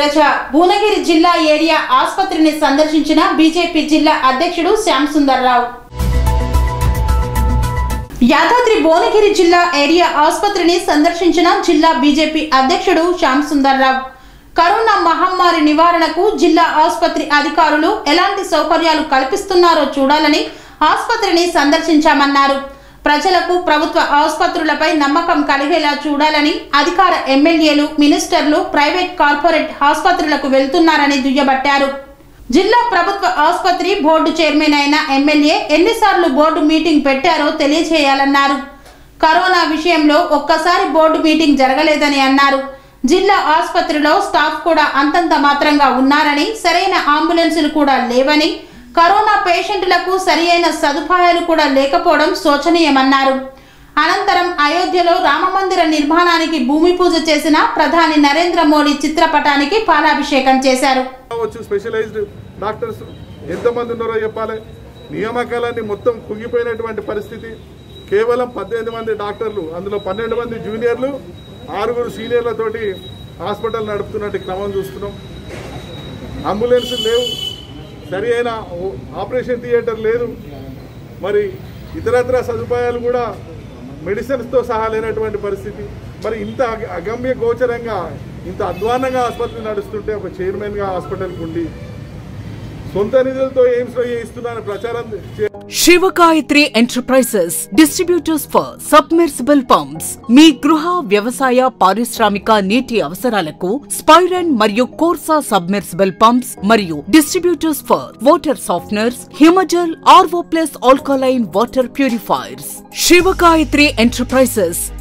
శైలజ భువనగిరి జిల్లా ఏరియా ఆసుపత్రిని సందర్శించిన బీజేపీ జిల్లా అధ్యక్షుడు శ్యామ్ సుందర్రావు యాదాద్రి భువనగిరి జిల్లా ఏరియా ఆసుపత్రిని సందర్శించిన జిల్లా బీజేపీ అధ్యక్షుడు శ్యామ్ సుందర్రావు కరోనా మహమ్మారి నివారణకు జిల్లా ఆసుపత్రి అధికారులు ఎలాంటి సౌకర్యాలు కల్పిస్తున్నారో చూడాలని ఆసుపత్రిని సందర్శించామన్నారు ప్రజలకు ప్రభుత్వ ఆసుపత్రులపై నమ్మకం కలిగేలా చూడాలని అధికార ఎమ్మెల్యేలు మినిస్టర్లు ప్రైవేట్ కార్పొరేట్ ఆసుపత్రులకు వెళ్తున్నారని దుయ్యబట్టారు జిల్లా ప్రభుత్వ ఆసుపత్రి బోర్డు చైర్మన్ అయిన ఎమ్మెల్యే ఎన్నిసార్లు బోర్డు మీటింగ్ పెట్టారో తెలియజేయాలన్నారు కరోనా విషయంలో ఒక్కసారి బోర్డు మీటింగ్ జరగలేదని అన్నారు జిల్లా ఆసుపత్రిలో స్టాఫ్ కూడా అంతంత మాత్రంగా ఉన్నారని సరైన అంబులెన్సులు కూడా లేవని కరోనా పేషెంట్లకు సరియైన సదుపాయాలు కూడా లేకపోవడం శోచనీయమన్నారు అనంతరం అయోధ్యలో రామమందిర నిర్మాణానికి భూమి పూజ చేసిన ప్రధాని నరేంద్ర మోడీ చిత్రపటానికి పాలాభిషేకం చేశారు వచ్చు స్పెషలైజ్డ్ డాక్టర్స్ ఎంతమంది ఉన్నారో చెప్పాలి నియామకాలన్నీ మొత్తం కుంగిపోయినటువంటి పరిస్థితి కేవలం పద్దెనిమిది మంది డాక్టర్లు అందులో పన్నెండు మంది జూనియర్లు ఆరుగురు సీనియర్లతోటి హాస్పిటల్ నడుపుతున్నట్టు క్రమం చూస్తున్నాం అంబులెన్స్ లేవు సరి అయిన ఓ- ఆపరేషన్ థియేటర్ లేదు మరి ఇతరత్ర సదుపాయాలు కూడా మెడిసిన్స్తో సహా లేనటువంటి పరిస్థితి మరి ఇంత అగ- అగమ్య గోచరంగా ఇంత అధ్వానంగా ఆసుపత్రి నడుస్తుంటే ఒక చైర్మన్గా హాస్పిటల్కి ఉండి సొంత నిధులతో ఎయిమ్స్లో చేయిస్తున్నాను ప్రచారం చే- Shivagayathri enterprises distributors for submersible pumps మీ గృహ వ్యవసాయ పారిశ్రామిక నీటి అవసరాలకు స్పైరన్ మరియు కోర్సా సబ్మెర్సిబుల్ పంప్స్ మరియు distributors for water softeners Himajal RO plus alkaline water purifiers Shivagayathri enterprises